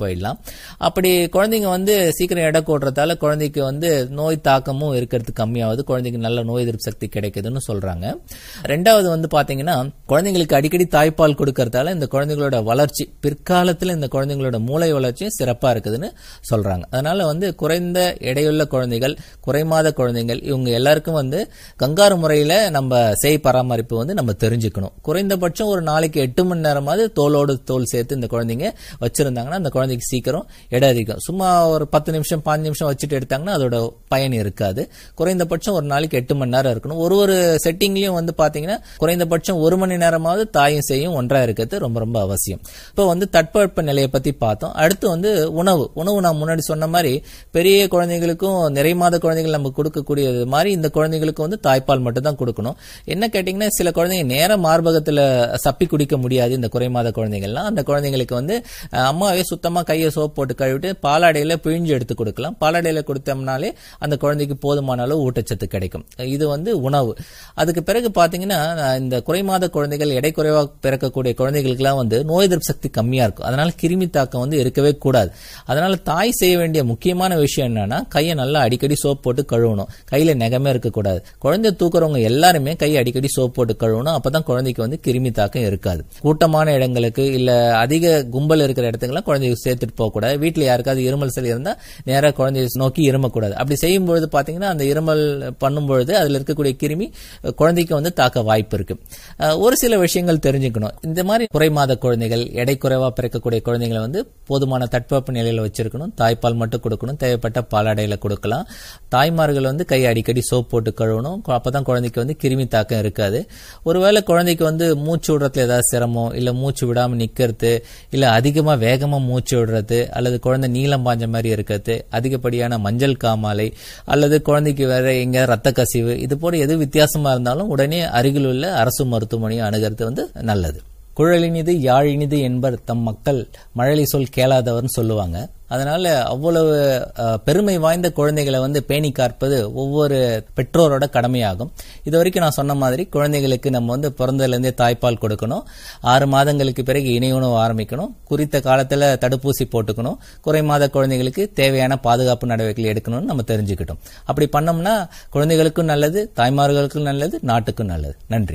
போயிடலாம் அப்படி குழந்தைங்க வந்து சீக்கிரம் எடை கூடுறதால குழந்தைக்கு வந்து நோய் தாக்கமும் இருக்கிறது கம்மியாகுது குழந்தைக்கு நல்ல நோய் எதிர்ப்பு சக்தி கிடைக்குதுன்னு சொல்றாங்க ரெண்டாவது வந்து பாத்தீங்கன்னா குழந்தைங்களுக்கு அடிக்கடி தாய்ப்பால் கொடுக்கறதால இந்த குழந்தைங்களோட வளர்ச்சி பிற்காலத்துல இந்த குழந்தைங்களோட மூளை வளர்ச்சியும் சிறப்பா இருக்குதுன்னு சொல்றாங்க அதனால வந்து குறைந்த எடையுள்ள குழந்தைகள் குறைமாத குழந்தைகள் இவங்க எல்லாருக்கும் வந்து கங்காரு முறையில நம்ம செய் பராமரிப்பு வந்து நம்ம தெரிஞ்சுக்கணும் குறைந்தபட்சம் ஒரு நாளைக்கு எட்டு மணி நேரமாவது தோலோடு தோல் சேர்த்து இந்த குழந்தைங்க வச்சிருந்தாங்கன்னா அந்த குழந்தைக்கு சீக்கிரம் எடை அதிகம் சும்மா ஒரு பத்து நிமிஷம் பாஞ்சு நிமிஷம் வச்சுட்டு எடுத்தாங்கன்னா அதோட பயன் இருக்காது குறைந்தபட்சம் ஒரு நாளைக்கு எட்டு மணி நேரம் இருக்கணும் ஒரு ஒரு செட்டிங்லயும் வந்து பாத்தீங்கன்னா குறைந்தபட்சம் ஒரு மணி நேரமாவது தாயும் செய்யும் ஒன்றா இருக்கிறது ரொம்ப ரொம்ப அவசியம் இப்போ வந்து தட்பவெப்ப நிலையை பத்தி பார்த்தோம் அடுத்து வந்து உணவு உணவு நான் முன்னாடி சொன்ன மாதிரி பெரிய குழந்தைங்களுக்கும் நிறை மாத குழந்தைகள் நம்ம கொடுக்கக்கூடியது மாதிரி இந்த குழந்தைங்களுக்கு வந்து தாய்ப்பால் மட்டும் தான் கொடுக்கணும் என்ன கேட்டீங்கன்னா சில குழந்தைங்க நேர மார்பகத்துல சப்பி குடிக்க முடியாது இந்த குறைமாத குழந்தைகள்லாம் அந்த குழந்தைங்களுக்கு வந்து அஹ், அம்மாவே சுத்தமா கையை சோப் போட்டு கழுவிட்டு பாலாடையில பிழிஞ்சு எடுத்து கொடுக்கலாம் பாலாடையில கொடுத்தோம்னாலே அந்த குழந்தைக்கு போதுமான அளவு ஊட்டச்சத்து கிடைக்கும் இது வந்து உணவு அதுக்கு பிறகு பாத்தீங்கன்னா அஹ், இந்த குறைமாத குழந்தைகள் எடை குறைவாக பிறக்கக்கூடிய குழந்தைகளுக்குலாம் வந்து நோய் எதிர்ப்பு சக்தி கம்மியா இருக்கும் அதனால கிருமி தாக்கம் வந்து இருக்கவே கூடாது அதனால தாய் செய்ய வேண்டிய முக்கியமான விஷயம் என்னன்னா கையை நல்லா அடிக்கடி சோப் போட்டு கழுவணும் கையில நெகமே இருக்கக்கூடாது குழந்தை தூக்குறவங்க எல்லாருமே கையை அடிக்கடி சோப் போட்டு கழுவணும் அப்பதான் குழந்தைக்கு வந்து கிருமி தாக்கம் இருக்காது கூட்டமான இடங்களுக்கு இல்ல அதிக கும்பல் இருக்கிற இடத்துக்குலாம் குழந்தைய சேர்த்துட்டு போக கூடாது வீட்டுல யாருக்காவது இருமல் சளி இருந்தா நேரா குழந்தைய நோக்கி இருமக்கூடாது அப்படி செய்யும் பொழுது பாத்தீங்கன்னா அந்த இருமல் பண்ணும் பொழுது அதுல இருக்கக்கூடிய கிருமி அஹ், குழந்தைக்கு வந்து தாக்க வாய்ப்பு இருக்கு அஹ், ஒரு சில விஷயங்கள் தெரிஞ்சுக்கணும் இந்த மாதிரி குறைமாத குழந்தைகள் எடை குறைவா பிறக்கக்கூடிய குழந்தைகளை வந்து போதுமான தட்பவெப்ப நிலையில வச்சிருக்கணும் தாய்ப்பால் மட்டும் கொடுக்கணும் தேவைப்பட்ட பாலாடையில கொடுக்கலாம் தாய்மார்கள் வந்து கை அடிக்கடி சோப் போட்டு கழுவணும் கு- அப்பதான் குழந்தைக்கு வந்து கிருமி தாக்கம் இருக்காது ஒருவேளை குழந்தைக்கு வந்து மூச்சு விடுறதுல ஏதாவது சிரமம் இல்ல மூச்சு விடாம நிக்கிறது இல்ல அதிகமா வேகமா மூச்சு விடுறது அல்லது குழந்தை நீளம் பாஞ்ச மாதிரி இருக்கிறது அதிகப்படியான மஞ்சள் காமாலை அல்லது குழந்தைக்கு வேற எங்க ரத்த கசிவு இது போல எது வித்தியாசமா இருந்தாலும் உடனே அருகில் உள்ள அரசு மருத்துவமனையை அணுகிறது வந்து நல்லது குழலினிது யாழினிது என்பர் தம் மக்கள் மழலை சொல் கேளாதவர்னு சொல்லுவாங்க அதனால அவ்வளவு அஹ், பெருமை வாய்ந்த குழந்தைகளை வந்து பேணி காற்பது ஒவ்வொரு பெற்றோரோட கடமையாகும் இது வரைக்கும் நான் சொன்ன மாதிரி குழந்தைகளுக்கு நம்ம வந்து பிறந்ததுலேருந்தே தாய்ப்பால் கொடுக்கணும் ஆறு மாதங்களுக்கு பிறகு இணை உணவு ஆரம்பிக்கணும் குறித்த காலத்துல தடுப்பூசி போட்டுக்கணும் குறை மாத குழந்தைகளுக்கு தேவையான பாதுகாப்பு நடவடிக்கைகள் எடுக்கணும்னு நம்ம தெரிஞ்சுக்கிட்டோம் அப்படி பண்ணோம்னா குழந்தைகளுக்கும் நல்லது தாய்மார்களுக்கும் நல்லது நாட்டுக்கும் நல்லது நன்றி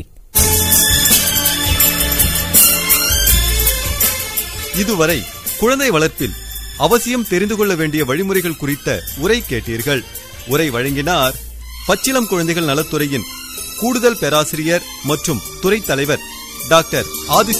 இதுவரை குழந்தை வளர்ப்பில் அவசியம் தெரிந்து கொள்ள வேண்டிய வழிமுறைகள் குறித்த உரை கேட்டீர்கள் உரை வழங்கினார் பச்சிளம் குழந்தைகள் நலத்துறையின் கூடுதல் பேராசிரியர் மற்றும் துறை தலைவர் டாக்டர் ஆதி